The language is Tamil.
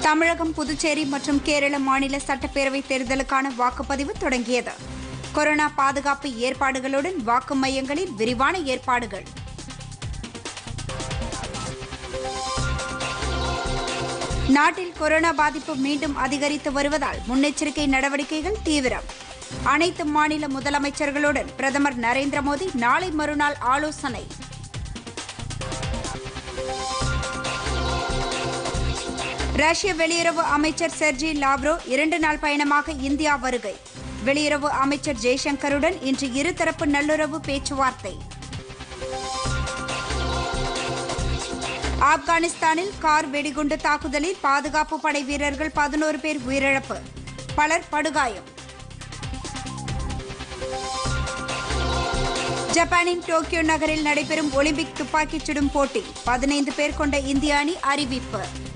தமிழகம் புதுச்சேரி மற்றும் கேரள மாநில சட்டப்பேரவை தேர்தலுக்கான வாக்குப்பதிவு தொடங்கியது கொரோனா பாதுகாப்பு ஏற்பாடுகளுடன் வாக்கு மையங்களில் விரிவான ஏற்பாடுகள் நாட்டில் கொரோனா பாதிப்பு மீண்டும் அதிகரித்து வருவதால் முன்னெச்சரிக்கை நடவடிக்கைகள் தீவிரம் அனைத்து மாநில முதலமைச்சர்களுடன் பிரதமர் நரேந்திர மோடி நாளை மறுநாள் ஆலோசனை ரஷ்ய வெளியுறவு அமைச்சர் செர்ஜி லாவ்ரோ இரண்டு நாள் பயணமாக இந்தியா வருகை வெளியுறவு அமைச்சர் ஜெய்சங்கருடன் இன்று இருதரப்பு நல்லுறவு பேச்சுவார்த்தை ஆப்கானிஸ்தானில் கார் வெடிகுண்டு தாக்குதலில் பாதுகாப்பு படை வீரர்கள் பதினோரு பேர் உயிரிழப்பு பலர் படுகாயம் ஜப்பானின் டோக்கியோ நகரில் நடைபெறும் ஒலிம்பிக் துப்பாக்கிச் சுடும் போட்டி பதினைந்து பேர் கொண்ட இந்திய அணி அறிவிப்பு